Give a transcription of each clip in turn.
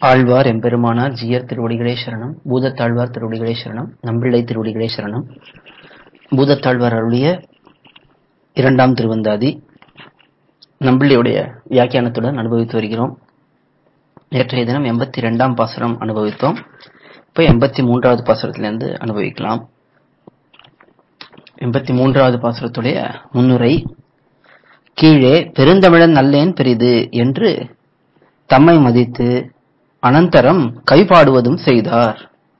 ஆழ்வார் எம்பெருமானார் ஜீயர் திருவடிகளே சரணம் பூதத்தாழ்வார் திருவடிகளே சரணம் நம்பிள்ளை திருவடிகளே சரணம் பூதத்தாழ்வார் அருளிய இரண்டாம் திருவந்தாதி நம்பிள்ளையுடைய வியாக்கியானத்துடன் அனுபவித்து வருகிறோம் நேற்றைய தினம் எண்பத்தி இரண்டாம் பாசுரம் அனுபவித்தோம் இப்போ எண்பத்தி மூன்றாவது பாசுரத்திலிருந்து அனுபவிக்கலாம் எண்பத்தி மூன்றாவது பாசுரத்துடைய முன்னுரை கீழே பெருந்தமிழன் நல்லேன் பெரிது என்று தம்மை மதித்து அனந்தரம் கைபாடுவதும் செய்தார்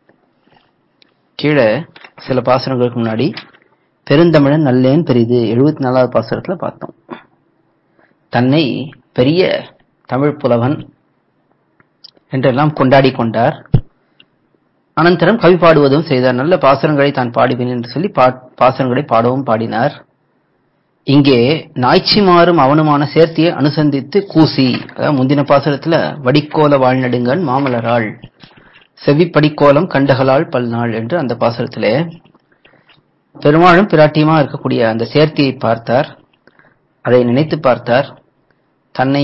கீழே சில பாசுரங்களுக்கு முன்னாடி பெருந்தமிழன் நல்லேன் பெரிது எழுபத்தி நாலாவது பாசுரத்துல பார்த்தோம் தன்னை பெரிய தமிழ் புலவன் என்றெல்லாம் கொண்டாடி கொண்டார் அனந்தரம் கவி பாடுவதும் செய்தார் நல்ல பாசுரங்களை தான் பாடுவேன் என்று சொல்லி பாசுரங்களை பாடவும் பாடினார் இங்கே நாய்ச்சிமாரும் அவனுமான சேர்த்தியை அனுசந்தித்து கூசி அதாவது முந்தின பாசுரத்துல வடிக்கோல வாழ்நடுங்கன் மாமலராள் செவிப்படிக்கோலம் கண்டகளால் பல்நாள் என்று அந்த பாசுரத்திலே பெருமாளும் பிராட்டியுமா இருக்கக்கூடிய அந்த சேர்த்தியை பார்த்தார் அதை நினைத்து பார்த்தார் தன்னை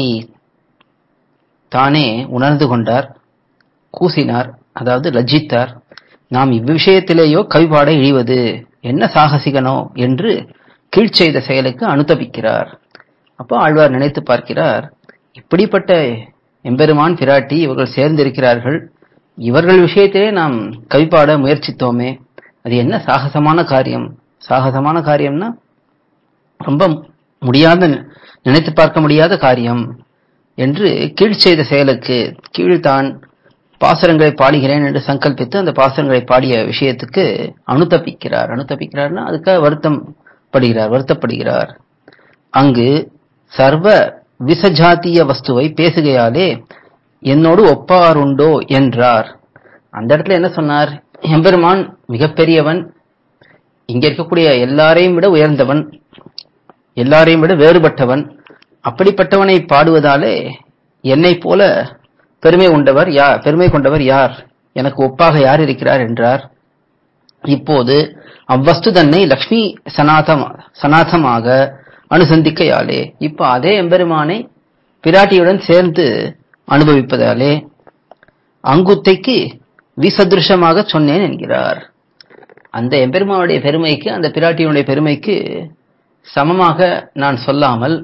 தானே உணர்ந்து கொண்டார் கூசினார் அதாவது லஜ்ஜித்தார் நாம் இவ்விஷயத்திலேயோ கவிபாட இழிவது என்ன சாகசிகனோ என்று கீழ் செய்த செயலுக்கு அனுதபிக்கிறார் அப்போ ஆழ்வார் நினைத்து பார்க்கிறார் இப்படிப்பட்ட எம்பெருமான் பிராட்டி இவர்கள் சேர்ந்திருக்கிறார்கள் இவர்கள் விஷயத்திலே நாம் கவிப்பாட முயற்சித்தோமே அது என்ன சாகசமான காரியம் சாகசமான காரியம்னா ரொம்ப முடியாத நினைத்து பார்க்க முடியாத காரியம் என்று கீழ் செய்த செயலுக்கு கீழ்தான் பாசுரங்களை பாடுகிறேன் என்று சங்கல்பித்து அந்த பாசுரங்களை பாடிய விஷயத்துக்கு அனுதபிக்கிறார் அனுதபிக்கிறார்னா அதுக்காக வருத்தம் படுகிறார் வருத்தப்படுகிறார் அங்கு சர்வ விசஜாத்திய வஸ்துவை பேசுகையாலே என்னோடு ஒப்பாருண்டோ என்றார் அந்த இடத்துல என்ன சொன்னார் எம்பெருமான் மிகப்பெரியவன் இங்க இருக்கக்கூடிய எல்லாரையும் விட உயர்ந்தவன் எல்லாரையும் விட வேறுபட்டவன் அப்படிப்பட்டவனை பாடுவதாலே என்னை போல பெருமை உண்டவர் யார் பெருமை கொண்டவர் யார் எனக்கு ஒப்பாக யார் இருக்கிறார் என்றார் இப்போது அவ்வஸ்து தன்னை லக்ஷ்மி சனாதம் சனாதமாக அனுசந்திக்கையாலே இப்ப அதே எம்பெருமானை பிராட்டியுடன் சேர்ந்து அனுபவிப்பதாலே அங்குத்தைக்கு விசதிருஷமாக சொன்னேன் என்கிறார் அந்த எம்பெருமானுடைய பெருமைக்கு அந்த பிராட்டியுடைய பெருமைக்கு சமமாக நான் சொல்லாமல்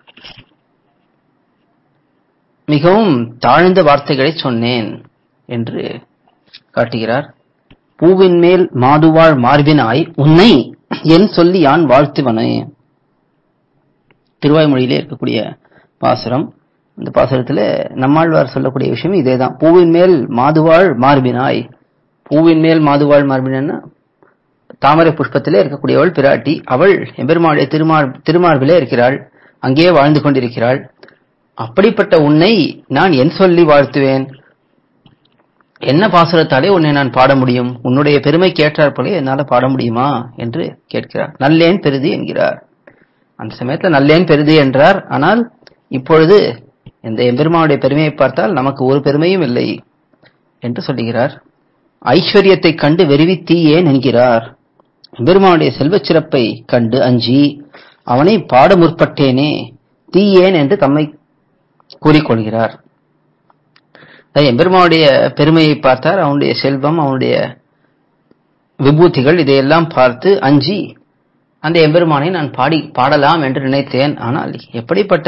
மிகவும் தாழ்ந்த வார்த்தைகளை சொன்னேன் என்று காட்டுகிறார் பூவின் மேல் மாதுவாழ் மார்பினாய் உன்னை என் சொல்லி யான் வாழ்த்துவனே திருவாய்மொழியிலே இருக்கக்கூடிய பாசுரம் இந்த பாசுரத்துல நம்மாழ்வார் சொல்லக்கூடிய விஷயம் இதேதான் பூவின் மேல் மாதுவாழ் மார்பினாய் பூவின் மேல் மாதுவாழ் மார்பினா தாமரை புஷ்பத்திலே இருக்கக்கூடியவள் பிராட்டி அவள் எம்பெருமாளுடைய திருமார் திருமார்பிலே இருக்கிறாள் அங்கேயே வாழ்ந்து கொண்டிருக்கிறாள் அப்படிப்பட்ட உன்னை நான் என் சொல்லி வாழ்த்துவேன் என்ன பாசுரத்தாலே உன்னை நான் பாட முடியும் உன்னுடைய பெருமை கேட்டார் போல என்னால பாட முடியுமா என்று கேட்கிறார் நல்லேன் பெரிது என்கிறார் அந்த சமயத்துல நல்லேன் பெரிது என்றார் ஆனால் இப்பொழுது இந்த எம்பெருமானுடைய பெருமையை பார்த்தால் நமக்கு ஒரு பெருமையும் இல்லை என்று சொல்லுகிறார் ஐஸ்வர்யத்தை கண்டு வெறுவி தீயேன் என்கிறார் எம்பெருமானுடைய செல்வச் சிறப்பை கண்டு அஞ்சி அவனை பாட முற்பட்டேனே தீயேன் என்று தம்மை கூறிக்கொள்கிறார் எம்பெருமானுடைய பெருமையை பார்த்தார் அவனுடைய செல்வம் அவனுடைய விபூதிகள் இதையெல்லாம் பார்த்து அஞ்சி அந்த எம்பெருமானை நான் பாடி பாடலாம் என்று நினைத்தேன் ஆனால் எப்படிப்பட்ட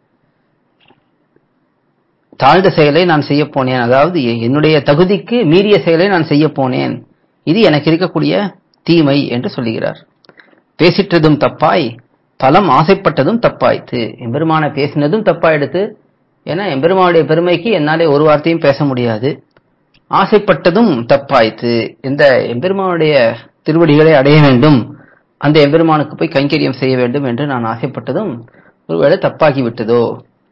தாழ்ந்த செயலை நான் செய்ய போனேன் அதாவது என்னுடைய தகுதிக்கு மீறிய செயலை நான் செய்ய போனேன் இது எனக்கு இருக்கக்கூடிய தீமை என்று சொல்லுகிறார் பேசிற்றதும் தப்பாய் பலம் ஆசைப்பட்டதும் தப்பாய்த்து எம்பெருமான பேசினதும் தப்பாயிடுத்து ஏன்னா எம்பெருமானுடைய பெருமைக்கு என்னாலே ஒரு வார்த்தையும் பேச முடியாது ஆசைப்பட்டதும் தப்பாய்த்து இந்த எம்பெருமானுடைய திருவடிகளை அடைய வேண்டும் அந்த எம்பெருமானுக்கு போய் கைங்கரியம் செய்ய வேண்டும் என்று நான் ஆசைப்பட்டதும் ஒருவேளை தப்பாகி விட்டதோ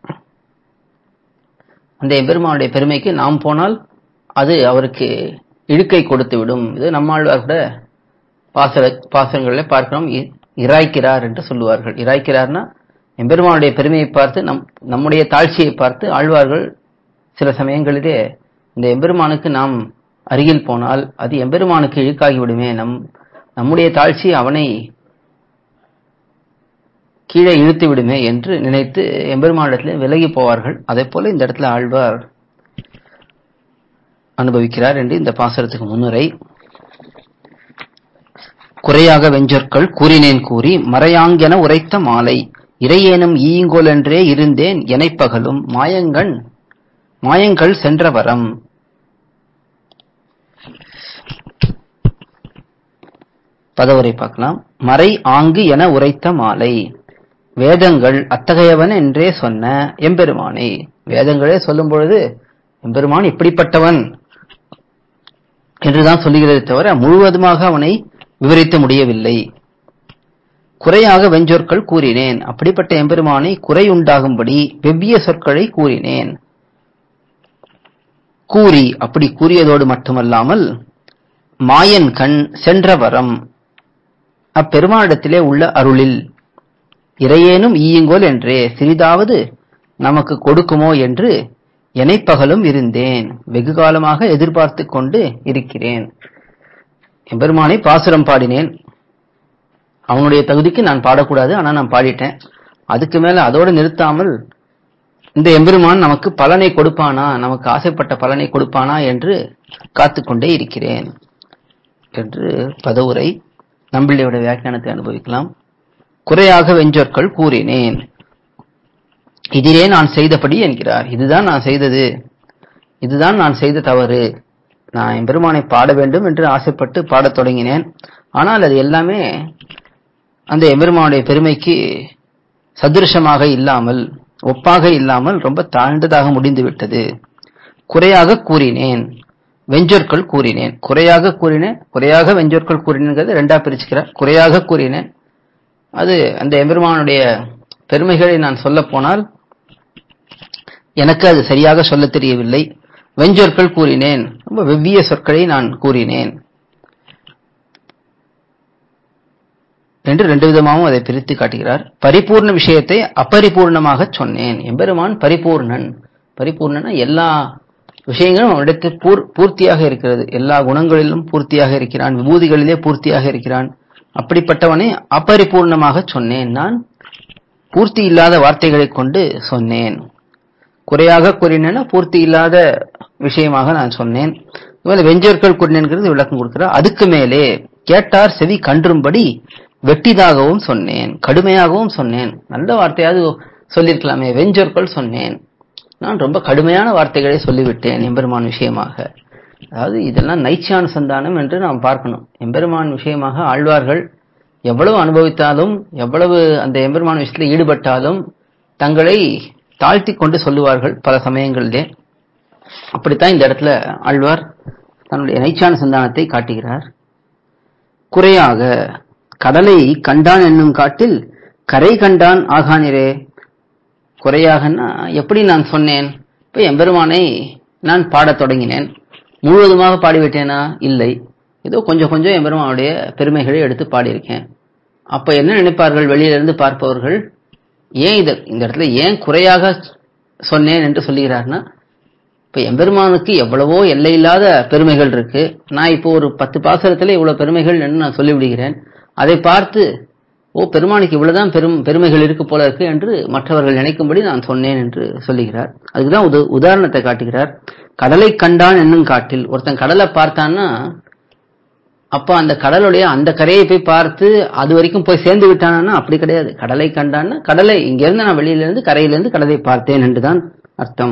அந்த எம்பெருமானுடைய பெருமைக்கு நாம் போனால் அது அவருக்கு இழுக்கை கொடுத்து விடும் இது நம்மாழ்வார் கூட பாச பாசங்களில் பார்க்கிறோம் இராய்க்கிறார் என்று சொல்லுவார்கள் இராய்க்கிறார்னா எம்பெருமானுடைய பெருமையை பார்த்து நம் நம்முடைய தாழ்ச்சியை பார்த்து ஆழ்வார்கள் சில சமயங்களிலே இந்த எம்பெருமானுக்கு நாம் அருகில் போனால் அது எம்பெருமானுக்கு இழுக்காகி விடுமே நம் நம்முடைய தாழ்ச்சி அவனை கீழே இழுத்து விடுமே என்று நினைத்து எம்பெருமானிடத்தில் விலகி போவார்கள் அதே போல இந்த இடத்துல ஆழ்வார் அனுபவிக்கிறார் என்று இந்த பாசுரத்துக்கு முன்னுரை குறையாக வெஞ்சொற்கள் கூறினேன் கூறி மறையாங்கென உரைத்த மாலை இறையேனும் ஈங்கோலென்றே இருந்தேன் எனைப்பகலும் மாயங்கண் மாயங்கள் சென்ற வரம் பதவுரை பார்க்கலாம் மறை ஆங்கு என உரைத்த மாலை வேதங்கள் அத்தகையவன் என்றே சொன்ன எம்பெருமானை வேதங்களே சொல்லும் பொழுது எம்பெருமான் இப்படிப்பட்டவன் என்றுதான் சொல்லுகிறதே தவிர முழுவதுமாக அவனை விவரிக்க முடியவில்லை குறையாக வெஞ்சொற்கள் கூறினேன் அப்படிப்பட்ட எம்பெருமானை குறை உண்டாகும்படி வெவ்விய சொற்களை கூறினேன் கூறி அப்படி கூறியதோடு மட்டுமல்லாமல் மாயன் கண் சென்ற வரம் அப்பெருமானிடத்திலே உள்ள அருளில் இறையேனும் ஈயுங்கோல் என்றே சிறிதாவது நமக்கு கொடுக்குமோ என்று எனைப்பகலும் இருந்தேன் வெகு காலமாக எதிர்பார்த்து கொண்டு இருக்கிறேன் எம்பெருமானை பாசுரம் பாடினேன் அவனுடைய தகுதிக்கு நான் பாடக்கூடாது ஆனா நான் பாடிட்டேன் அதுக்கு மேல அதோடு நிறுத்தாமல் இந்த எம்பெருமான் நமக்கு பலனை கொடுப்பானா நமக்கு ஆசைப்பட்ட பலனை கொடுப்பானா என்று காத்துக்கொண்டே இருக்கிறேன் என்று பதவுரை நம்பிள்ளையோட வியாக்கியானத்தை அனுபவிக்கலாம் குறையாக வெஞ்சொற்கள் கூறினேன் இதிலே நான் செய்தபடி என்கிறார் இதுதான் நான் செய்தது இதுதான் நான் செய்த தவறு நான் எம்பெருமானை பாட வேண்டும் என்று ஆசைப்பட்டு பாடத் தொடங்கினேன் ஆனால் அது எல்லாமே அந்த எம்பெருமானுடைய பெருமைக்கு சதுருஷமாக இல்லாமல் ஒப்பாக இல்லாமல் ரொம்ப தாழ்ந்ததாக முடிந்து விட்டது குறையாக கூறினேன் வெஞ்சொற்கள் கூறினேன் குறையாக கூறினேன் குறையாக வெஞ்சொற்கள் கூறினேங்கிறது ரெண்டா பிரிச்சுக்கிறார் குறையாக கூறினேன் அது அந்த எம்பெருமானுடைய பெருமைகளை நான் சொல்ல போனால் எனக்கு அது சரியாக சொல்ல தெரியவில்லை வெஞ்சொற்கள் கூறினேன் ரொம்ப வெவ்விய சொற்களை நான் கூறினேன் என்று ரெண்டு விதமாகவும் அதை பிரித்து காட்டுகிறார் பரிபூர்ண விஷயத்தை அப்பரிபூர்ணமாக சொன்னேன் எம்பெருமான் பரிபூர்ணன் பரிபூர்ணனா எல்லா விஷயங்களும் அவனிடத்தில் பூர் பூர்த்தியாக இருக்கிறது எல்லா குணங்களிலும் பூர்த்தியாக இருக்கிறான் விபூதிகளிலே பூர்த்தியாக இருக்கிறான் அப்படிப்பட்டவனை அப்பரிபூர்ணமாக சொன்னேன் நான் பூர்த்தி இல்லாத வார்த்தைகளை கொண்டு சொன்னேன் குறையாக கூறினேன்னா பூர்த்தி இல்லாத விஷயமாக நான் சொன்னேன் இவன் வெஞ்சொற்கள் கூறினேங்கிறது விளக்கம் கொடுக்கிறார் அதுக்கு மேலே கேட்டார் செவி கன்றும்படி வெட்டிதாகவும் சொன்னேன் கடுமையாகவும் சொன்னேன் நல்ல வார்த்தையாவது சொல்லியிருக்கலாமே வெஞ்சொற்கள் சொன்னேன் நான் ரொம்ப கடுமையான வார்த்தைகளை சொல்லிவிட்டேன் எம்பெருமான் விஷயமாக அதாவது இதெல்லாம் நைச்சானுசந்தானம் என்று நாம் பார்க்கணும் எம்பெருமான் விஷயமாக ஆழ்வார்கள் எவ்வளவு அனுபவித்தாலும் எவ்வளவு அந்த எம்பெருமான் விஷயத்தில் ஈடுபட்டாலும் தங்களை தாழ்த்தி கொண்டு சொல்லுவார்கள் பல சமயங்களிலே அப்படித்தான் இந்த இடத்துல ஆழ்வார் தன்னுடைய நைச்சான சந்தானத்தை காட்டுகிறார் குறையாக கடலை கண்டான் என்னும் காட்டில் கரை கண்டான் ஆகானிரே குறையாகன்னா எப்படி நான் சொன்னேன் இப்ப எம்பெருமானை நான் பாடத் தொடங்கினேன் முழுவதுமாக பாடிவிட்டேனா இல்லை ஏதோ கொஞ்சம் கொஞ்சம் எம்பெருமானுடைய பெருமைகளை எடுத்து பாடியிருக்கேன் அப்ப என்ன நினைப்பார்கள் வெளியிலிருந்து பார்ப்பவர்கள் ஏன் இத இந்த இடத்துல ஏன் குறையாக சொன்னேன் என்று சொல்லுகிறார்னா இப்ப எம்பெருமானுக்கு எவ்வளவோ எல்லையில்லாத பெருமைகள் இருக்கு நான் இப்போ ஒரு பத்து பாசரத்துல இவ்வளவு பெருமைகள் என்று நான் சொல்லிவிடுகிறேன் அதை பார்த்து ஓ பெருமானுக்கு இவ்வளவுதான் பெரும் பெருமைகள் இருக்கு போல இருக்கு என்று மற்றவர்கள் நினைக்கும்படி நான் சொன்னேன் என்று சொல்லுகிறார் அதுக்குதான் உத உதாரணத்தை காட்டுகிறார் கடலை கண்டான் என்னும் காட்டில் ஒருத்தன் கடலை பார்த்தான்னா அப்ப அந்த கடலுடைய அந்த கரையை போய் பார்த்து அது வரைக்கும் போய் சேர்ந்து விட்டானா அப்படி கிடையாது கடலை கண்டான்னா கடலை இங்க இருந்து நான் வெளியில இருந்து கரையில இருந்து கடலை பார்த்தேன் என்றுதான் அர்த்தம்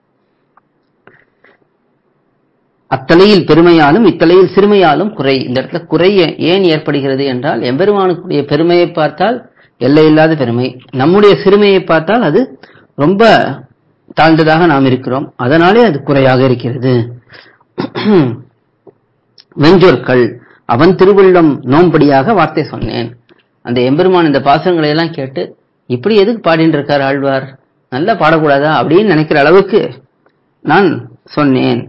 அத்தலையில் பெருமையாலும் இத்தலையில் சிறுமையாலும் குறை இந்த இடத்துல குறை ஏன் ஏற்படுகிறது என்றால் எம்பெருமானுடைய பெருமையை பார்த்தால் எல்லையில்லாத பெருமை நம்முடைய சிறுமையை பார்த்தால் அது ரொம்ப தாழ்ந்ததாக நாம் இருக்கிறோம் அதனாலே அது குறையாக இருக்கிறது வெஞ்சொற்கள் அவன் திருவுள்ளம் நோம்படியாக வார்த்தை சொன்னேன் அந்த எம்பெருமான் இந்த பாசங்களை எல்லாம் கேட்டு இப்படி எதுக்கு பாடின்னு இருக்கார் ஆழ்வார் நல்லா பாடக்கூடாதா அப்படின்னு நினைக்கிற அளவுக்கு நான் சொன்னேன்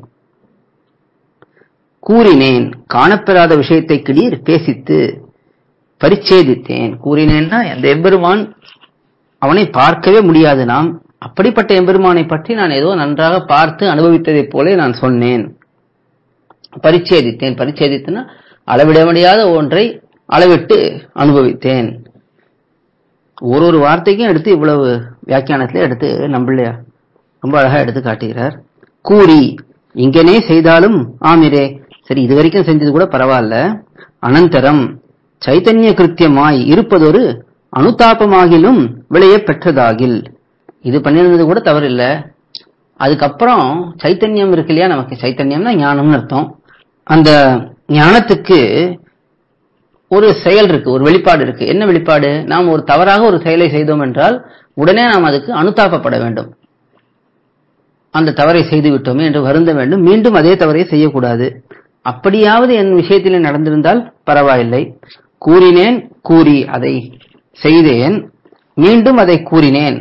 கூறினேன் காணப்பெறாத விஷயத்தை கிடீர் பேசித்து பரிச்சேதித்தேன் கூறினேன்னா அந்த எம்பெருமான் அவனை பார்க்கவே முடியாது நாம் அப்படிப்பட்ட எம்பெருமானை பற்றி நான் ஏதோ நன்றாக பார்த்து அனுபவித்ததைப் போல நான் சொன்னேன் பரிச்சேதித்தேன் பரிச்சேதித்தனா அளவிட முடியாத ஒன்றை அளவிட்டு அனுபவித்தேன் ஒரு ஒரு வார்த்தைக்கும் எடுத்து இவ்வளவு வியாக்கியானத்துல எடுத்து நம்மளையா ரொம்ப அழகா எடுத்து காட்டுகிறார் கூறி இங்கனே செய்தாலும் ஆமிரே சரி இது வரைக்கும் செஞ்சது கூட பரவாயில்ல அனந்தரம் சைத்தன்ய கிருத்தியமாய் இருப்பதொரு அனுதாபமாகிலும் விளைய பெற்றதாகில் இது பண்ணிருந்தது கூட தவறில்ல அதுக்கப்புறம் சைத்தன்யம் இருக்கு இல்லையா நமக்கு சைத்தன்யம்னா ஞானம்னு அர்த்தம் அந்த ஞானத்துக்கு ஒரு செயல் இருக்கு ஒரு வெளிப்பாடு இருக்கு என்ன வெளிப்பாடு நாம் ஒரு தவறாக ஒரு செயலை செய்தோம் என்றால் உடனே நாம் அதுக்கு அனுதாபப்பட வேண்டும் அந்த தவறை செய்து விட்டோமே என்று வருந்த வேண்டும் மீண்டும் அதே தவறை செய்யக்கூடாது அப்படியாவது என் விஷயத்திலே நடந்திருந்தால் பரவாயில்லை கூறினேன் கூறி அதை செய்தேன் மீண்டும் அதை கூறினேன்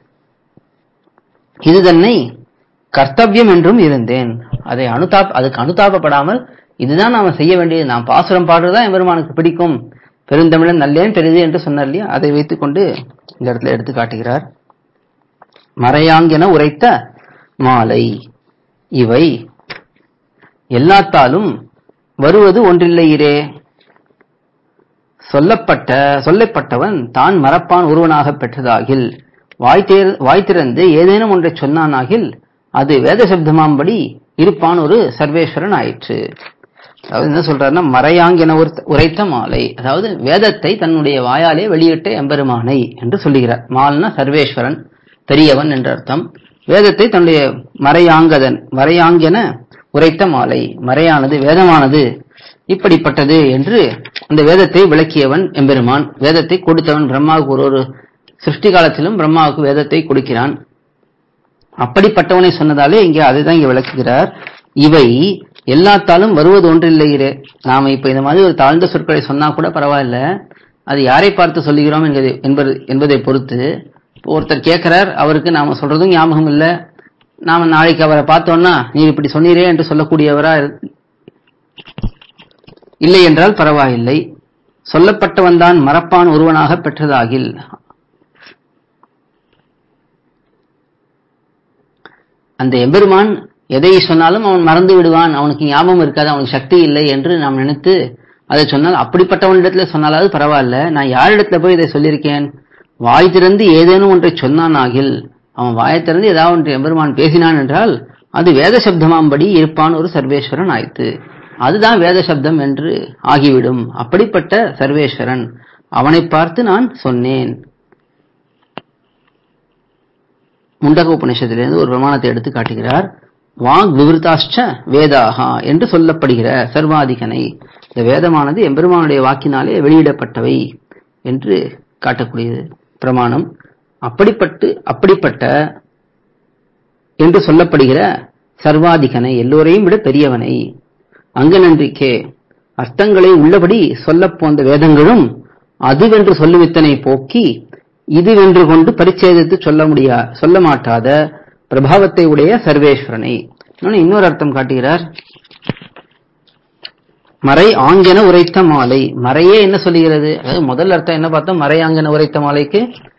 இது தன்னை கர்த்தவியம் என்றும் இருந்தேன் அதை அனுதாப் அதுக்கு அனுதாபப்படாமல் இதுதான் நாம செய்ய வேண்டியது நாம் பாசுரம் பாடுறதா எம்பெருமானுக்கு பிடிக்கும் பெருந்தமிழன் நல்லேன் பெரிது என்று சொன்னார் இல்லையா அதை வைத்துக்கொண்டு இந்த இடத்துல எடுத்து காட்டுகிறார் மறையாங்கென உரைத்த மாலை இவை எல்லாத்தாலும் வருவது ஒன்றில்லையிரே சொல்லப்பட்ட சொல்லப்பட்டவன் தான் மறப்பான் ஒருவனாக பெற்றதாகில் வாய் தேர்- வாய் திறந்து ஏதேனும் ஒன்றை சொன்னானாகில் அது வேத சப்தமாம்படி இருப்பான் ஒரு சர்வேஸ்வரன் ஆயிற்று அதாவது என்ன சொல்றாருன்னா மறையாங்கென உரைத்த- உரைத்த மாலை அதாவது வேதத்தை தன்னுடைய வாயாலே வெளியிட்ட எம்பெருமானை என்று சொல்லுகிறார் மால்னா சர்வேஸ்வரன் பெரியவன் என்ற அர்த்தம் வேதத்தை தன்னுடைய மறையாங்கதன் மறையாங்கென உரைத்த மாலை மறையானது வேதமானது இப்படிப்பட்டது என்று அந்த வேதத்தை விளக்கியவன் எம்பெருமான் வேதத்தை கொடுத்தவன் பிரம்மாவுக்கு ஒரு ஒரு சிருஷ்டி காலத்திலும் பிரம்மாவுக்கு வேதத்தை கொடுக்கிறான் அப்படிப்பட்டவனை சொன்னதாலே இங்கே அதுதான் இங்க விளக்குகிறார் இவை எல்லாத்தாலும் வருவது ஒன்றில்லையிரே நாம இப்ப இந்த மாதிரி ஒரு தாழ்ந்த சொற்களை சொன்னா கூட பரவாயில்ல அது யாரை பார்த்து சொல்லுகிறோம் என்பதை என்பது என்பதை பொறுத்து இப்போ ஒருத்தர் கேட்கிறார் அவருக்கு நாம சொல்றதும் ஞாபகம் இல்ல நாம நாளைக்கு அவரை பார்த்தோம்னா நீர் இப்படி சொன்னீரே என்று சொல்லக்கூடியவரா இரு- இல்லை என்றால் பரவாயில்லை சொல்லப்பட்டவன் தான் மறப்பான் ஒருவனாக பெற்றதாகில் அந்த எம்பெருமான் எதை சொன்னாலும் அவன் மறந்து விடுவான் அவனுக்கு ஞாபகம் இருக்காது அவனுக்கு சக்தி இல்லை என்று நாம் நினைத்து அதை சொன்னால் அப்படிப்பட்டவனிடத்துல சொன்னாலாவது பரவாயில்ல நான் யாரிடத்துல போய் இதை சொல்லியிருக்கேன் வாய் திறந்து ஏதேனும் ஒன்றை சொன்னான் ஆகில் அவன் வாய் திறந்து ஏதாவது ஒன்று எம்பெருமான் பேசினான் என்றால் அது வேத சப்தமாம்படி இருப்பான் ஒரு சர்வேஸ்வரன் ஆயிற்று அதுதான் வேத சப்தம் என்று ஆகிவிடும் அப்படிப்பட்ட சர்வேஸ்வரன் அவனை பார்த்து நான் சொன்னேன் முண்டக உபநிஷத்திலிருந்து ஒரு பிரமாணத்தை எடுத்து காட்டுகிறார் வாங் விவருத்தாஷ்ட வேதாகா என்று சொல்லப்படுகிற சர்வாதிகனை இந்த வேதமானது எம்பெருமானுடைய வாக்கினாலே வெளியிடப்பட்டவை என்று காட்டக்கூடியது பிரமாணம் அப்படிப்பட்டு அப்படிப்பட்ட என்று சொல்லப்படுகிற சர்வாதிகனை எல்லோரையும் விட பெரியவனை அங்கனன்றிக்கே அர்த்தங்களை உள்ளபடி சொல்லப் போந்த வேதங்களும் அதுவென்று சொல்லுவித்தனை போக்கி இதுவென்று கொண்டு பரிச்சேதித்து சொல்ல முடியா சொல்ல மாட்டாத பிரபாவத்தை உடைய சர்வேஸ்வரனை இன்னொன்னு இன்னொரு அர்த்தம் காட்டுகிறார் மறை ஆங்கென உரைத்த மாலை மறையே என்ன சொல்லுகிறது அதாவது முதல் அர்த்தம் என்ன பார்த்தோம் மறை ஆங்கென உரைத்த மாலைக்கு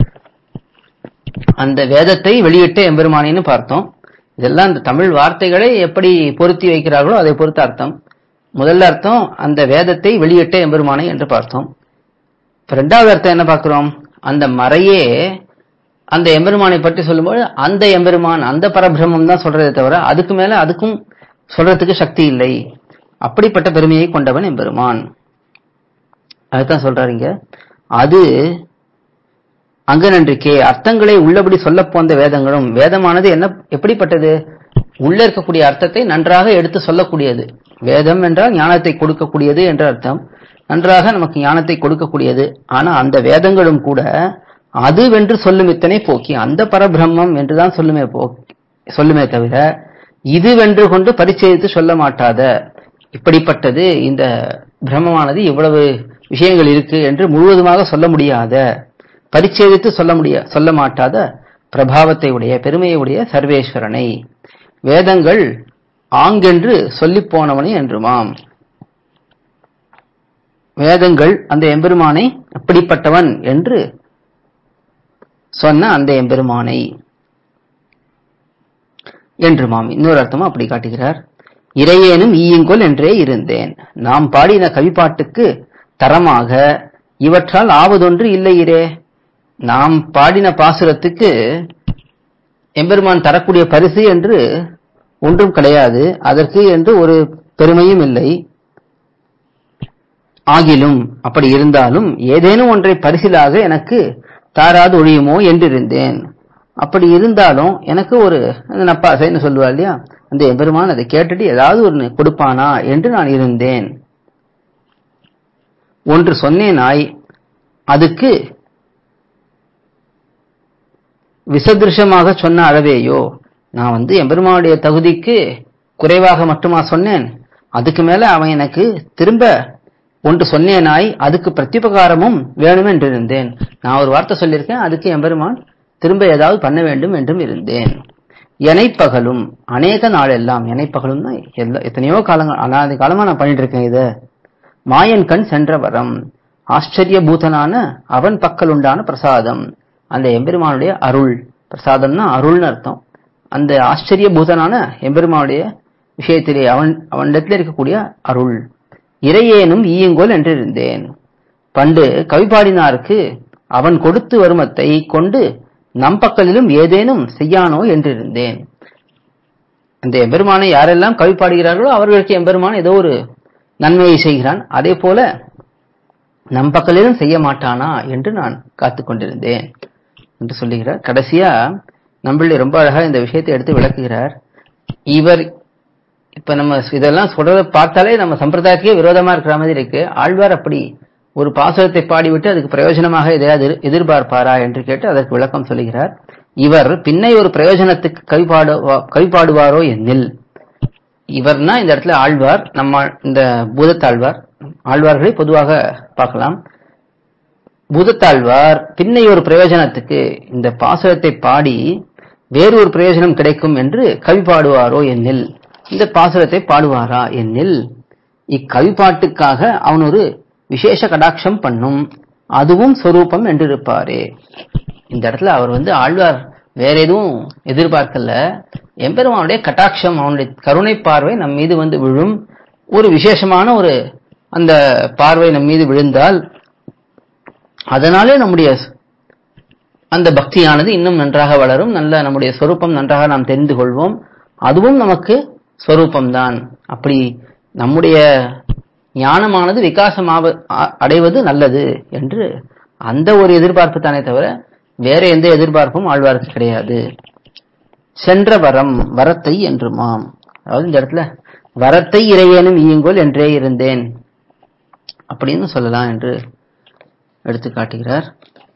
அந்த வேதத்தை வெளியிட்ட எம்பெருமானின்னு பார்த்தோம் இதெல்லாம் அந்த தமிழ் வார்த்தைகளை எப்படி பொருத்தி வைக்கிறார்களோ அதை பொறுத்த அர்த்தம் முதல்ல அர்த்தம் அந்த வேதத்தை வெளியிட்ட எம்பெருமானை என்று பார்த்தோம் இப்ப ரெண்டாவது அர்த்தம் என்ன பார்க்கிறோம் அந்த மறையே அந்த எம்பெருமானை பற்றி சொல்லும்போது அந்த எம்பெருமான் அந்த பரபிரமம் தான் சொல்றதே தவிர அதுக்கு மேல அதுக்கும் சொல்றதுக்கு சக்தி இல்லை அப்படிப்பட்ட பெருமையை கொண்டவன் எம்பெருமான் அதுதான் சொல்றாரு இங்க அது அங்க நன்றிக்கே அர்த்தங்களை உள்ளபடி சொல்ல போந்த வேதங்களும் வேதமானது என்ன எப்படிப்பட்டது உள்ள இருக்கக்கூடிய அர்த்தத்தை நன்றாக எடுத்து சொல்லக்கூடியது வேதம் என்றால் ஞானத்தை கொடுக்கக்கூடியது என்ற அர்த்தம் நன்றாக நமக்கு ஞானத்தை கொடுக்கக்கூடியது ஆனா அந்த வேதங்களும் கூட அதுவென்று சொல்லும் இத்தனை போக்கி அந்த பரபிரம்மம் என்றுதான் சொல்லுமே போ சொல்லுமே தவிர இதுவென்று கொண்டு பரிச்சயித்து சொல்ல மாட்டாத இப்படிப்பட்டது இந்த பிரம்மமானது இவ்வளவு விஷயங்கள் இருக்கு என்று முழுவதுமாக சொல்ல முடியாத பரிச்சேதித்து சொல்ல முடிய சொல்ல மாட்டாத பிரபாவத்தை உடைய பெருமையை உடைய சர்வேஸ்வரனை வேதங்கள் ஆங்கென்று சொல்லிப் போனவனை என்றுமாம் வேதங்கள் அந்த எம்பெருமானை அப்படிப்பட்டவன் என்று சொன்ன அந்த எம்பெருமானை என்றுமாம் இன்னொரு அர்த்தமா அப்படி காட்டுகிறார் இறையேனும் ஈயுங்கொல் என்றே இருந்தேன் நாம் பாடின கவிப்பாட்டுக்கு தரமாக இவற்றால் ஆவதொன்று இல்லை இரே நாம் பாடின பாசுரத்துக்கு எம்பெருமான் தரக்கூடிய பரிசு என்று ஒன்றும் கிடையாது அதற்கு என்று ஒரு பெருமையும் இல்லை ஆகிலும் அப்படி இருந்தாலும் ஏதேனும் ஒன்றை பரிசிலாக எனக்கு தாராது ஒழியுமோ என்றிருந்தேன் அப்படி இருந்தாலும் எனக்கு ஒரு அந்த நப்பாசைன்னு சொல்லுவா இல்லையா அந்த எம்பெருமான் அதை கேட்டுட்டு ஏதாவது ஒன்று கொடுப்பானா என்று நான் இருந்தேன் ஒன்று சொன்னேனாய் அதுக்கு விசதிருஷமாக சொன்ன அளவேயோ நான் வந்து எம்பெருமானுடைய தகுதிக்கு குறைவாக மட்டுமா சொன்னேன் அதுக்கு மேல அவன் எனக்கு திரும்ப ஒன்று சொன்னேனாய் அதுக்கு பிரத்யுபகாரமும் வேணும் என்று இருந்தேன் நான் ஒரு வார்த்தை சொல்லியிருக்கேன் அதுக்கு எம்பெருமான் திரும்ப ஏதாவது பண்ண வேண்டும் என்றும் இருந்தேன் எனைப்பகலும் அநேக நாள் எல்லாம் எனைப்பகலும் தான் எல்லா எத்தனையோ காலங்கள் அனாதி காலமா நான் பண்ணிட்டு இருக்கேன் இத மாயன் கண் சென்ற வரம் ஆச்சரிய பூதனான அவன் பக்கல் உண்டான பிரசாதம் அந்த எம்பெருமானுடைய அருள் பிரசாதம்னா அருள்னு அர்த்தம் அந்த ஆச்சரிய பூதனான எம்பெருமானுடைய விஷயத்திலே அவன் அவனிடத்தில் இருக்கக்கூடிய அருள் இறையேனும் ஈயுங்கோல் என்றிருந்தேன் பண்டு கவிபாடினாருக்கு அவன் கொடுத்து வருமத்தை கொண்டு நம் பக்கலிலும் ஏதேனும் செய்யானோ என்றிருந்தேன் அந்த எம்பெருமானை யாரெல்லாம் கவி பாடுகிறார்களோ அவர்களுக்கு எம்பெருமான் ஏதோ ஒரு நன்மையை செய்கிறான் அதே போல நம் பக்கலிலும் செய்ய மாட்டானா என்று நான் காத்து கொண்டிருந்தேன் என்று சொல்லுகிறார் கடைசியா நம்மளே ரொம்ப அழகா இந்த விஷயத்தை எடுத்து விளக்குகிறார் இவர் இப்ப நம்ம இதெல்லாம் சொல்றத பார்த்தாலே நம்ம சம்பிரதாயத்துக்கே விரோதமா இருக்கிற மாதிரி இருக்கு ஆழ்வார் அப்படி ஒரு பாசுரத்தை பாடிவிட்டு அதுக்கு பிரயோஜனமாக எதையாவது எதிர்- எதிர்பார்ப்பாரா என்று கேட்டு அதற்கு விளக்கம் சொல்லுகிறார் இவர் பின்னை ஒரு பிரயோஜனத்துக்கு கவி பாடுவா கவி பாடுவாரோ என்னில் இவர்னா இந்த இடத்துல ஆழ்வார் நம்ம இந்த பூதத்தாழ்வார் ஆழ்வார்களை பொதுவாக பார்க்கலாம் பூதத்தாழ்வார் பின்னை ஒரு பிரயோஜனத்துக்கு இந்த பாசுரத்தை பாடி வேறு ஒரு பிரயோஜனம் கிடைக்கும் என்று கவி பாடுவாரோ என்னில் இந்த பாசுரத்தை பாடுவாரா என்னில் இக்கவி பாட்டுக்காக அவன் ஒரு விசேஷ கடாட்சம் பண்ணும் அதுவும் சொரூபம் என்றிருப்பாரே இந்த இடத்துல அவர் வந்து ஆழ்வார் வேற எதுவும் எதிர்பார்க்கல எம்பெருமானுடைய கட்டாட்சம் அவனுடைய கருணை பார்வை நம் மீது வந்து விழும் ஒரு விசேஷமான ஒரு அந்த பார்வை நம் மீது விழுந்தால் அதனாலே நம்முடைய அந்த பக்தியானது இன்னும் நன்றாக வளரும் நல்ல நம்முடைய சொரூபம் நன்றாக நாம் தெரிந்து கொள்வோம் அதுவும் நமக்கு சொரூபம்தான் அப்படி நம்முடைய ஞானமானது விகாசமாக அ- அடைவது நல்லது என்று அந்த ஒரு எதிர்பார்ப்பு தானே தவிர வேற எந்த எதிர்பார்ப்பும் ஆழ்வாருக்கு கிடையாது சென்ற வரம் வரத்தை என்றுமாம் அதாவது இந்த இடத்துல வரத்தை இறையேனும் ஈயுங்கோல் என்றே இருந்தேன் அப்படின்னு சொல்லலாம் என்று எடுத்து காட்டுகிறார்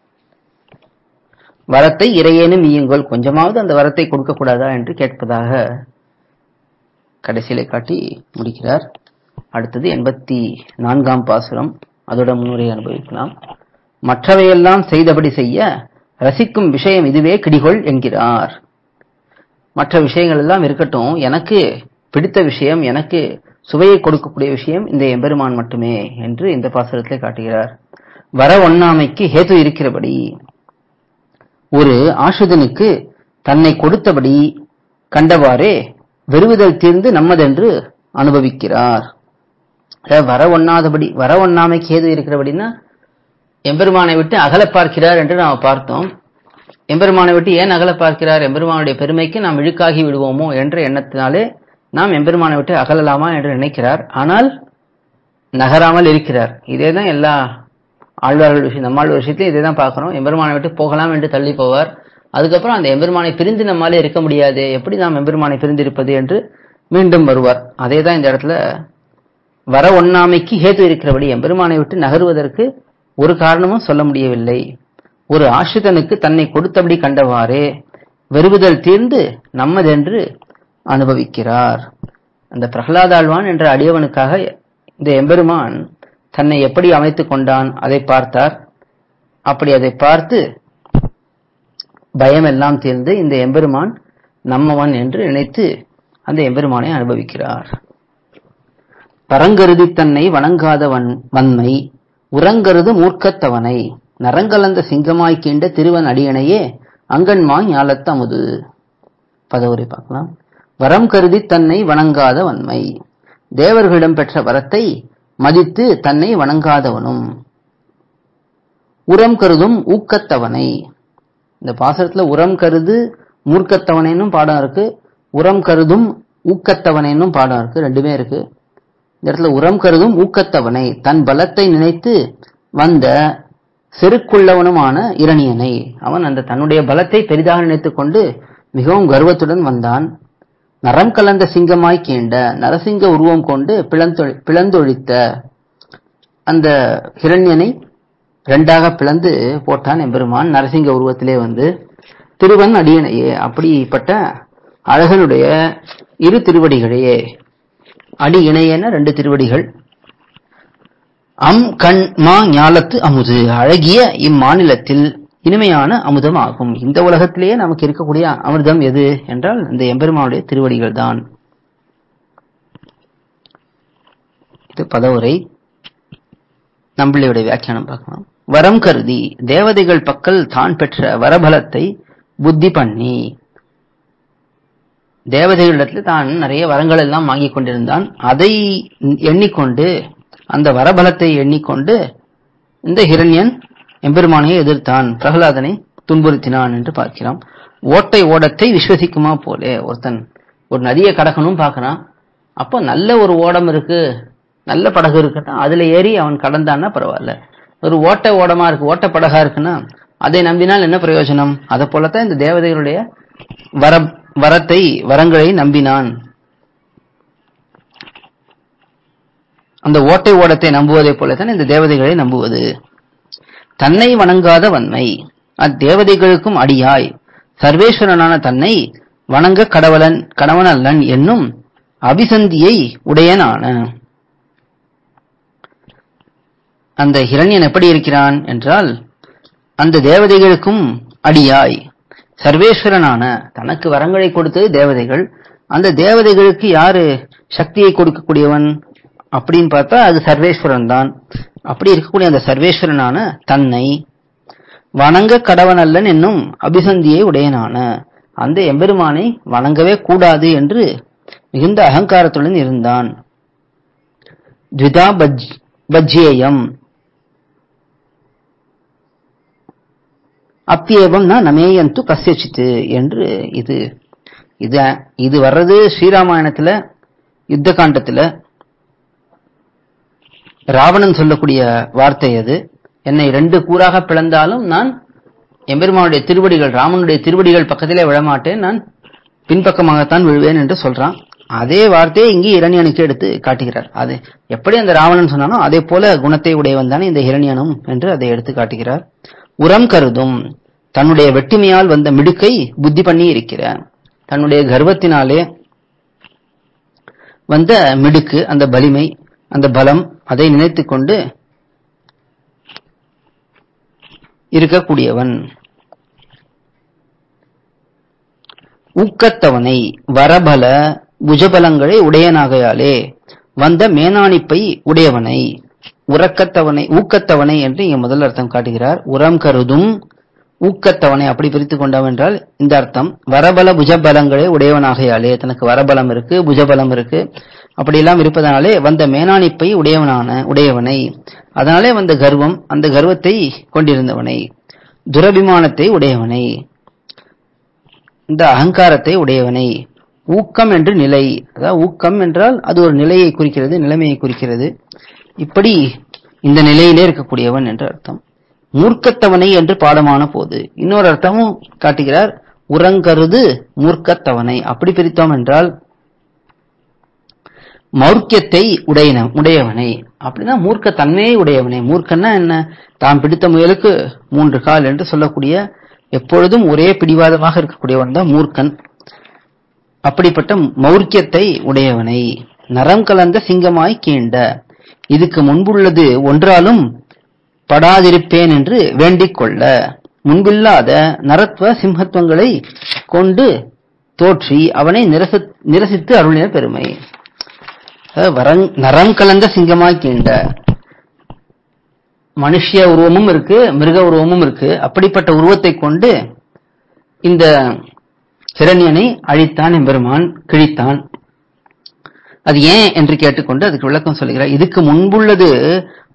வரத்தை இறையேனும் ஈயுங்கோல் கொஞ்சமாவது அந்த வரத்தை கொடுக்க கூடாதா என்று கேட்பதாக கடைசியிலே காட்டி முடிக்கிறார் அடுத்தது எண்பத்தி நான்காம் பாசுரம் அதோட முன்னுரை அனுபவிக்கலாம் மற்றவையெல்லாம் செய்தபடி செய்ய ரசிக்கும் விஷயம் இதுவே கிடிகொள் என்கிறார் மற்ற விஷயங்கள் எல்லாம் இருக்கட்டும் எனக்கு பிடித்த விஷயம் எனக்கு சுவையை கொடுக்கக்கூடிய விஷயம் இந்த எம்பெருமான் மட்டுமே என்று இந்த பாசுரத்திலே காட்டுகிறார் வர ஒண்ணாமைக்கு ஹேது இருக்கிறபடி ஒரு ஆஷுதனுக்கு தன்னை கொடுத்தபடி கண்டவாறே வெறுவுதல் தீர்ந்து நம்மதென்று அனுபவிக்கிறார் அதாவது வர ஒண்ணாதபடி வர ஒண்ணாமைக்கு ஏது இருக்கிறபடின்னா எம்பெருமானை விட்டு அகல பார்க்கிறார் என்று நாம் பார்த்தோம் எம்பெருமானை விட்டு ஏன் அகல பார்க்கிறார் எம்பெருமானுடைய பெருமைக்கு நாம் இழுக்காகி விடுவோமோ என்ற எண்ணத்தினாலே நாம் எம்பெருமானை விட்டு அகலலாமா என்று நினைக்கிறார் ஆனால் நகராமல் இருக்கிறார் இதே தான் எல்லா ஆழ்வார்கள் விஷயம் நம்மாழ்வார் விஷயத்திலும் இதே தான் பார்க்கிறோம் எம்பெருமானை விட்டு போகலாம் என்று தள்ளி போவார் அதுக்கப்புறம் அந்த எம்பெருமானை பிரிந்து நம்மாலே இருக்க முடியாது எப்படி நாம் எம்பெருமானை பிரிந்திருப்பது என்று மீண்டும் வருவார் அதே தான் இந்த இடத்துல வர ஒண்ணாமைக்கு ஹேது இருக்கிறபடி எம்பெருமானை விட்டு நகருவதற்கு ஒரு காரணமும் சொல்ல முடியவில்லை ஒரு ஆசிரிதனுக்கு தன்னை கொடுத்தபடி கண்டவாறே வெறுவுதல் தீர்ந்து நம்மதென்று அனுபவிக்கிறார் அந்த பிரகலாதாழ்வான் என்ற அடியவனுக்காக இந்த எம்பெருமான் தன்னை எப்படி அமைத்துக் கொண்டான் அதை பார்த்தார் அப்படி அதை பார்த்து பயம் எல்லாம் தீர்ந்து இந்த எம்பெருமான் நம்மவன் என்று நினைத்து அந்த எம்பெருமானை அனுபவிக்கிறார் பரங்கருதி தன்னை வணங்காதவன் வன்மை உரங்கருது மூர்க்கத்தவனை நரங்கலந்த சிங்கமாய் கீண்ட திருவன் அடியனையே அங்கன்மா ஞாலத்த அமுது பதவுரை பார்க்கலாம் வரம் கருதி தன்னை வணங்காத வன்மை தேவர்களிடம் பெற்ற வரத்தை மதித்து தன்னை வணங்காதவனும் உரம் கருதும் ஊக்கத்தவனை இந்த பாசரத்துல உரம் கருது மூர்க்கத்தவனைனும் பாடம் இருக்கு உரம் கருதும் ஊக்கத்தவனைன்னும் பாடம் இருக்கு ரெண்டுமே இருக்கு இந்த இடத்துல உரம் கருதும் ஊக்கத்தவனை தன் பலத்தை நினைத்து வந்த செருக்குள்ளவனுமான இரணியனை அவன் அந்த தன்னுடைய பலத்தை பெரிதாக நினைத்துக் கொண்டு மிகவும் கர்வத்துடன் வந்தான் நரம் கலந்த சிங்கமாய் கீண்ட நரசிங்க உருவம் கொண்டு பிளந்தொழி பிளந்தொழித்த அந்த ஹிரண்யனை ரெண்டாக பிளந்து போட்டான் எம்பெருமான் நரசிங்க உருவத்திலே வந்து திருவன் அடியனையே அப்படிப்பட்ட அழகனுடைய இரு திருவடிகளையே அடி இணையென ரெண்டு திருவடிகள் அம் கண் மா ஞாலத்து அமுது அழகிய இம்மாநிலத்தில் இனிமையான அமுதம் ஆகும் இந்த உலகத்திலேயே நமக்கு இருக்கக்கூடிய அமிர்தம் எது என்றால் இந்த எம்பெருமானுடைய திருவடிகள் தான் இது பதவுரை நம்பிள்ளையுடைய வியாக்கியானம் பார்க்கலாம் வரம் கருதி தேவதைகள் பக்கல் தான் பெற்ற வரபலத்தை புத்தி பண்ணி தேவதைகளிடத்தில் தான் நிறைய வரங்கள் எல்லாம் வாங்கிக் கொண்டிருந்தான் அதை எண்ணிக்கொண்டு அந்த வரபலத்தை எண்ணிக்கொண்டு இந்த ஹிரண்யன் எம்பெருமானையை எதிர்த்தான் பிரகலாதனை துன்புறுத்தினான் என்று பார்க்கிறோம் ஓட்டை ஓடத்தை விஸ்வசிக்குமா போலே ஒருத்தன் ஒரு நதியை கடக்கணும் பார்க்கறான் அப்போ நல்ல ஒரு ஓடம் இருக்கு நல்ல படகு இருக்குன்னா அதுல ஏறி அவன் கடந்தான்னா பரவாயில்ல ஒரு ஓட்டை ஓடமா இருக்கு ஓட்ட படகா இருக்குன்னா அதை நம்பினால் என்ன பிரயோஜனம் அதை போலத்தான் இந்த தேவதைகளுடைய வர வரத்தை வரங்களை நம்பினான் அந்த ஓட்டை ஓடத்தை நம்புவதை போலத்தான் இந்த தேவதைகளை நம்புவது தன்னை வணங்காத வன்மை அத்தேவதைகளுக்கும் அடியாய் சர்வேஸ்வரனான தன்னை வணங்க கடவலன் கடவனல்லன் என்னும் அபிசந்தியை உடையனான அந்த ஹிரண்யன் எப்படி இருக்கிறான் என்றால் அந்த தேவதைகளுக்கும் அடியாய் சர்வேஸ்வரனான தனக்கு வரங்களை கொடுத்தது தேவதைகள் அந்த தேவதைகளுக்கு யாரு சக்தியை கொடுக்கக்கூடியவன் அப்படின்னு பார்த்தா அது சர்வேஸ்வரன் தான் அப்படி இருக்கக்கூடிய அந்த சர்வேஸ்வரனான தன்னை வணங்க கடவனல்லன் என்னும் அபிசந்தியை உடையனான அந்த எம்பெருமானை வணங்கவே கூடாது என்று மிகுந்த அகங்காரத்துடன் இருந்தான் த்விதா பஜ் பஜ்யேயம் அப்பியேவம் ந நமேயந்து கசியச்சித்து என்று இது இது இது வர்றது ஸ்ரீராமாயணத்துல யுத்த காண்டத்துல ராவணன் சொல்லக்கூடிய வார்த்தை அது என்னை ரெண்டு கூறாக பிளந்தாலும் நான் எம்பெருமானுடைய திருவடிகள் ராமனுடைய திருவடிகள் பக்கத்திலே விழமாட்டேன் நான் பின்பக்கமாகத்தான் விழுவேன் என்று சொல்றான் அதே வார்த்தையை இங்கே இரணியனுக்கு எடுத்து காட்டுகிறார் அது எப்படி அந்த ராவணன் சொன்னானோ அதே போல குணத்தை உடையவன் தானே இந்த இரணியனும் என்று அதை எடுத்து காட்டுகிறார் உரம் கருதும் தன்னுடைய வெட்டுமையால் வந்த மிடுக்கை புத்தி பண்ணி இருக்கிறார் தன்னுடைய கர்வத்தினாலே வந்த மிடுக்கு அந்த வலிமை அந்த பலம் அதை நினைத்துக் கொண்டு இருக்கக்கூடியவன் ஊக்கத்தவனை வரபல புஜபலங்களை உடையனாகையாலே வந்த மேனாணிப்பை உடையவனை உறக்கத்தவனை ஊக்கத்தவனை என்று இங்க முதல் அர்த்தம் காட்டுகிறார் உரம் கருதும் ஊக்கத்தவனை அப்படி பிரித்துக் கொண்டவன் என்றால் இந்த அர்த்தம் வரபல புஜபலங்களே உடையவனாகையாலே தனக்கு வரபலம் இருக்கு புஜபலம் இருக்கு அப்படியெல்லாம் இருப்பதனாலே வந்த மேனாணிப்பை உடையவனான உடையவனை அதனாலே வந்த கர்வம் அந்த கர்வத்தை கொண்டிருந்தவனை துரபிமானத்தை உடையவனை இந்த அகங்காரத்தை உடையவனை ஊக்கம் என்று நிலை அதாவது ஊக்கம் என்றால் அது ஒரு நிலையை குறிக்கிறது நிலைமையை குறிக்கிறது இப்படி இந்த நிலையிலே இருக்கக்கூடியவன் என்று அர்த்தம் மூர்க்கத்தவனை என்று பாடமான போது இன்னொரு அர்த்தமும் காட்டுகிறார் உரங்கருது மூர்க்கத்தவனை அப்படி பிரித்தோம் என்றால் மௌர்க்கியத்தை உடையன உடையவனை அப்படின்னா மூர்க்க தன்மையை உடையவனை மூர்க்கன்னா என்ன தாம் பிடித்த முயலுக்கு மூன்று கால் என்று சொல்லக்கூடிய எப்பொழுதும் ஒரே பிடிவாதமாக இருக்கக்கூடியவன் தான் மூர்க்கன் அப்படிப்பட்ட மௌர்க்கியத்தை உடையவனை நரம் கலந்த சிங்கமாய் கீண்ட இதுக்கு முன்புள்ளது ஒன்றாலும் படாதிருப்பேன் என்று வேண்டிக் கொள்ள முன்பில்லாத நரத்வ சிம்ஹத்துவங்களை கொண்டு தோற்றி அவனை நிரச நிரசித்து அருளின பெருமை அதாவது வரங் நரம் கலந்த சிங்கமாய் கீண்ட மனுஷ உருவமும் இருக்கு மிருக உருவமும் இருக்கு அப்படிப்பட்ட உருவத்தை கொண்டு இந்த ஹிரண்யனை அழித்தான் எம்பெருமான் கிழித்தான் அது ஏன் என்று கேட்டுக்கொண்டு அதுக்கு விளக்கம் சொல்லுகிறார் இதுக்கு முன்புள்ளது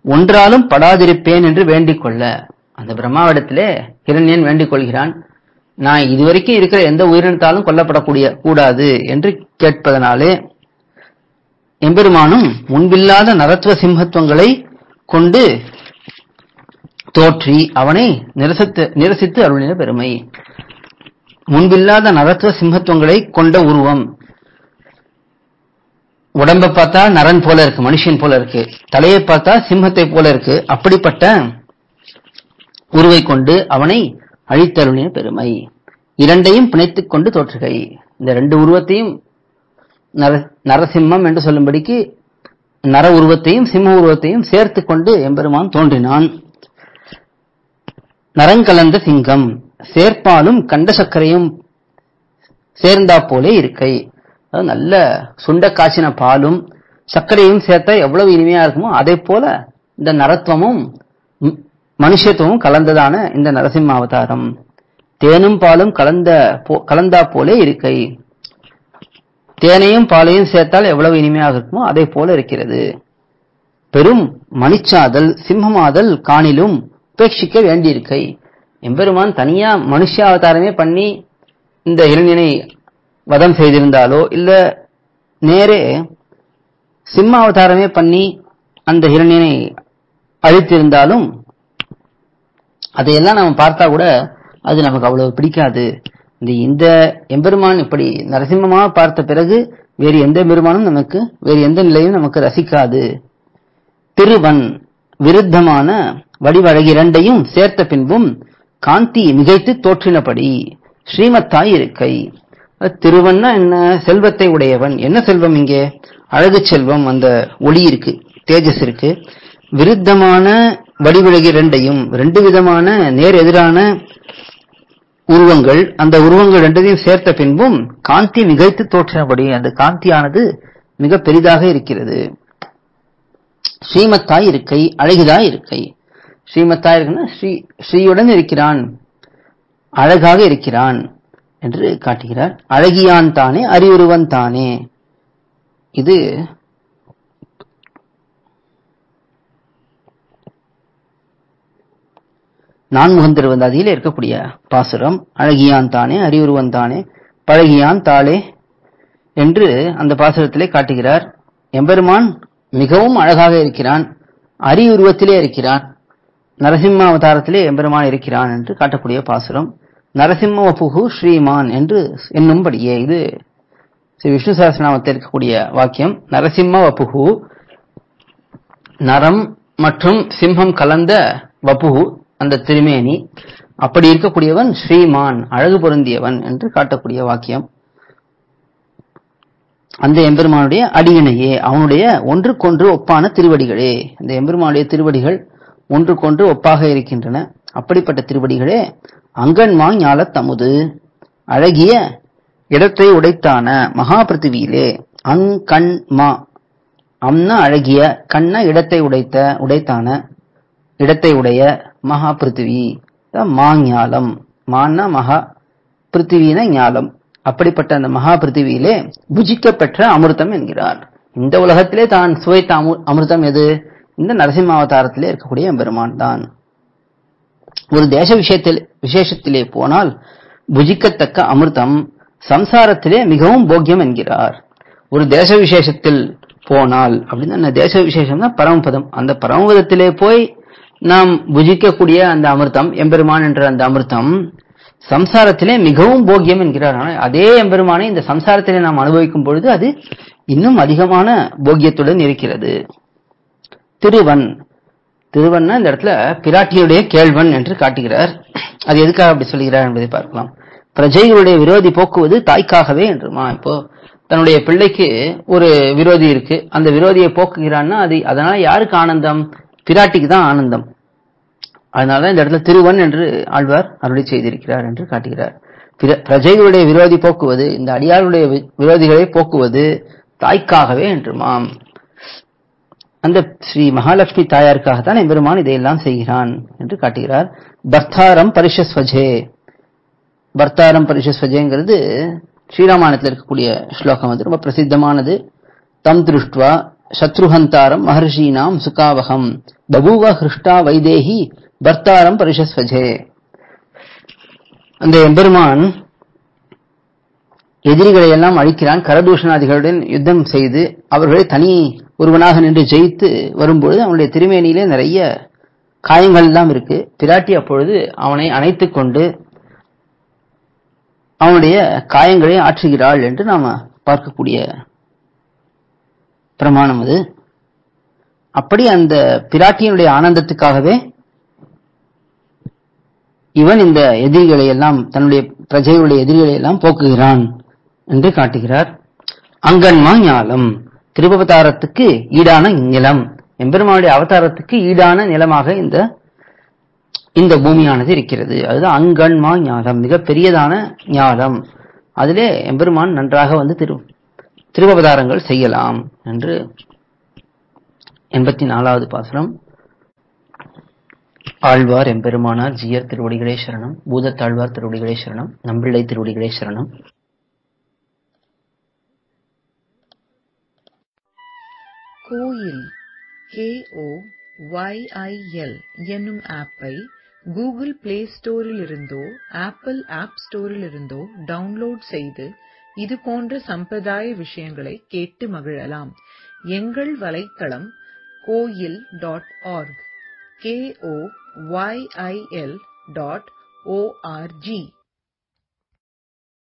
ஒன்றாலும் படாதிருப்பேன் என்று வேண்டிக் கொள்ள அந்த பிரம்மாவிடத்திலே ஹிரண்யன் வேண்டிக் கொள்கிறான் நான் இதுவரைக்கும் இருக்கிற எந்த உயிரினத்தாலும் கொல்லப்படக்கூடிய கூடாது என்று கேட்பதனாலே எம்பெருமானும் முன்பில்லாத நரத்துவ சிம்மத்துவங்களை கொண்டு தோற்றி அவனை நிரசித்து நிரசித்து அருளின பெருமை முன்பில்லாத நரத்துவ சிம்மத்துவங்களை கொண்ட உருவம் உடம்ப பார்த்தா நரன் போல இருக்கு மனுஷன் போல இருக்கு தலையை பார்த்தா சிம்மத்தை போல இருக்கு அப்படிப்பட்ட உருவை கொண்டு அவனை அழித்தருளின பெருமை இரண்டையும் பிணைத்துக் கொண்டு தோற்றுகை இந்த ரெண்டு உருவத்தையும் நர நரசிம்மம் என்று சொல்லும்படிக்கு நர உருவத்தையும் சிம்ம உருவத்தையும் சேர்த்து கொண்டு எம்பெருமான் தோன்றினான் நரங்கலந்த சிங்கம் சேர்ப்பாலும் கண்ட சர்க்கரையும் சேர்ந்தா போலே இருக்கை அதாவது நல்ல சுண்ட காய்ச்சின பாலும் சர்க்கரையும் சேர்த்தா எவ்வளவு இனிமையா இருக்குமோ அதே போல இந்த நரத்துவமும் ம், மனுஷத்துவமும் கலந்ததான இந்த நரசிம்ம அவதாரம் தேனும் பாலும் கலந்த போ- கலந்தா போலே இருக்கை தேனையும் பாலையும் சேர்த்தால் எவ்வளவு இனிமையாக இருக்குமோ அதே போல இருக்கிறது பெரும் மணிச்சாதல் சிம்மமாதல் காணிலும் உபேட்சிக்க வேண்டியிருக்கை எம்பெருமான் தனியா மனுஷ அவதாரமே பண்ணி இந்த இளைஞனை வதம் செய்திருந்தாலோ இல்ல நேரே சிம்ம அவதாரமே பண்ணி அந்த இரணியனை அழித்திருந்தாலும் அதையெல்லாம் நம்ம பார்த்தா கூட அது நமக்கு அவ்வளவு பிடிக்காது இந்த இந்த எம்பெருமான் இப்படி நரசிம்மமாக பார்த்த பிறகு வேறு எந்த பெருமானும் நமக்கு வேறு எந்த நிலையும் நமக்கு ரசிக்காது திருவன் விருத்தமான வடிவழகு இரண்டையும் சேர்த்த பின்பும் காந்தி மிகைத்து தோற்றினபடி ஸ்ரீமத்தாய் இருக்கை அது திருவன்னா என்ன செல்வத்தை உடையவன் என்ன செல்வம் இங்கே அழகு செல்வம் அந்த ஒளி இருக்கு தேஜஸ் இருக்கு விருத்தமான வடிவழகு இரண்டையும் ரெண்டு விதமான நேர் எதிரான உருவங்கள் அந்த உருவங்கள் ரெண்டையும் சேர்த்த பின்பும் காந்தி மிகைத்து தோற்றினபடி அந்த காந்தியானது மிக பெரிதாக இருக்கிறது ஸ்ரீமத்தாய் இருக்கை அழகிதாய் இருக்கை ஸ்ரீமத்தாய் இருக்குன்னா ஸ்ரீ ஸ்ரீயுடன் இருக்கிறான் அழகாக இருக்கிறான் என்று காட்டுகிறார் அழகியான் தானே அறிவுருவன் தானே இது நான்முகன் திருவந்தாதியில் இருக்கக்கூடிய பாசுரம் அழகியான் தானே அறிவுருவன் தானே பழகியான் தாளே என்று அந்த பாசுரத்திலே காட்டுகிறார் எம்பெருமான் மிகவும் அழகாக இருக்கிறான் அரியுருவத்திலே இருக்கிறான் நரசிம்ம அவதாரத்திலே எம்பெருமான் இருக்கிறான் என்று காட்டக்கூடிய பாசுரம் நரசிம்ம வபுகு ஸ்ரீமான் என்று என்னும்படியே இது ஸ்ரீ விஷ்ணு சஹஸ்ரநாமத்தில் இருக்கக்கூடிய வாக்கியம் நரசிம்ம வபுகு நரம் மற்றும் சிம்மம் கலந்த வபுகு அந்த திருமேனி அப்படி இருக்கக்கூடியவன் ஸ்ரீமான் அழகு பொருந்தியவன் என்று காட்டக்கூடிய வாக்கியம் அந்த எம்பெருமானுடைய அடியினையே அவனுடைய ஒன்றுக்கொன்று ஒப்பான திருவடிகளே அந்த எம்பெருமானுடைய திருவடிகள் ஒன்றுக்கொன்று ஒப்பாக இருக்கின்றன அப்படிப்பட்ட திருவடிகளே அங்கன்மா ஞாலத் தமுது அழகிய இடத்தை உடைத்தான மகா பிருத்திவியிலே அங்கண் மா அம்னா அழகிய கண்ண இடத்தை உடைத்த உடைத்தான இடத்தை உடைய மகா பிருத்திவி மாஞாலம் மான்னா மகா பிருத்திவின ஞாலம் அப்படிப்பட்ட அந்த மகா பிருத்திவியிலே புஜிக்க பெற்ற அமிர்தம் என்கிறார் இந்த உலகத்திலே தான் சுவைத்த அமு- அமிர்தம் எது இந்த நரசிம்ம அவதாரத்திலே இருக்கக்கூடிய எம்பெருமான் தான் ஒரு தேச விஷயத்தில் விசேஷத்திலே போனால் புஜிக்கத்தக்க அமிர்தம் சம்சாரத்திலே மிகவும் போக்கியம் என்கிறார் ஒரு தேச விசேஷத்தில் போனால் அப்படின்னு அந்த தேச விசேஷம் தான் பரமபதம் அந்த பரமபதத்திலே போய் நாம் புஜிக்கக்கூடிய அந்த அமிர்தம் எம்பெருமான் என்ற அந்த அமிர்தம் சம்சாரத்திலே மிகவும் போக்கியம் என்கிறார் ஆனால் அதே எம்பெருமானை இந்த சம்சாரத்திலே நாம் அனுபவிக்கும் பொழுது அது இன்னும் அதிகமான போக்கியத்துடன் இருக்கிறது திருவன் திருவன்னா இந்த இடத்துல பிராட்டியுடைய கேள்வன் என்று காட்டுகிறார் அது எதுக்காக அப்படி சொல்கிறார் என்பதை பார்க்கலாம் பிரஜைகளுடைய விரோதி போக்குவது தாய்க்காகவே என்றுமா இப்போ தன்னுடைய பிள்ளைக்கு ஒரு விரோதி இருக்கு அந்த விரோதியை போக்குகிறான்னா அது அதனால யாருக்கு ஆனந்தம் பிராட்டிக்கு தான் ஆனந்தம் அதனால இந்த இடத்துல திருவன் என்று ஆழ்வார் அருளி செய்திருக்கிறார் என்று காட்டுகிறார் பிர- பிரஜைகளுடைய விரோதி போக்குவது இந்த அடியாருடைய வி- விரோதிகளை போக்குவது தாய்க்காகவே என்றுமாம் அந்த ஸ்ரீ மகாலட்சுமி தாயாருக்காகத்தான் எம்பெருமான் இதையெல்லாம் செய்கிறான் என்று காட்டுகிறார் பர்த்தாரம் பரிஷஸ்வஜே பர்த்தாரம் பரிஷஸ்வஜேங்கிறது ஸ்ரீராமாயணத்தில் இருக்கக்கூடிய ஸ்லோகம் அது ரொம்ப பிரசித்தமானது தம் திருஷ்டுவா சத்ருஹந்தாரம் மகர்ஷீனாம் சுகாவகம் பபூவ ஹிருஷ்டா வைதேகி பர்த்தாரம் பரிஷஸ்வஜே அந்த எம்பெருமான் எதிரிகளை எல்லாம் அழிக்கிறான் கரதூஷணாதிகளுடன் யுத்தம் செய்து அவர்களை தனி ஒருவனாக நின்று ஜெயித்து வரும்பொழுது அவனுடைய திருமேனியிலே நிறைய காயங்கள் எல்லாம் இருக்கு பிராட்டி அப்பொழுது அவனை அணைத்துக் கொண்டு அவனுடைய காயங்களை ஆற்றுகிறாள் என்று நாம பார்க்கக்கூடிய பிரமாணம் அது அப்படி அந்த பிராட்டியினுடைய ஆனந்தத்துக்காகவே இவன் இந்த எதிரிகளை எல்லாம் தன்னுடைய பிரஜைகளுடைய எதிரிகளை எல்லாம் போக்குகிறான் என்று காட்டுகிறார் அங்கன்மா ஞாலம் திருபவதாரத்துக்கு ஈடான நிலம் எம்பெருமானுடைய அவதாரத்துக்கு ஈடான நிலமாக இந்த இந்த பூமியானது இருக்கிறது அதுதான் அங்கன்மா ஞாலம் மிக பெரியதான ஞாலம் அதிலே எம்பெருமான் நன்றாக வந்து திரு திருவவதாரங்கள் செய்யலாம் என்று எண்பத்தி நாலாவது பாசுரம் ஆழ்வார் எம்பெருமானார் ஜியர் திருவடிகளே சரணம் பூதத்தாழ்வார் திருவடிகளே சரணம் நம்பிள்ளை திருவடிகளே சரணம் கோயில் கேஓ ஒய்ஐஎல் என்னும் ஆப்பை கூகுள் பிளே ஸ்டோரிலிருந்தோ ஆப்பிள் ஆப் ஸ்டோரிலிருந்தோ டவுன்லோட் செய்து இது போன்ற சம்பிரதாய விஷயங்களை கேட்டு மகிழலாம் எங்கள் வலைத்தளம் Koyil dot org KO YIL dot O R G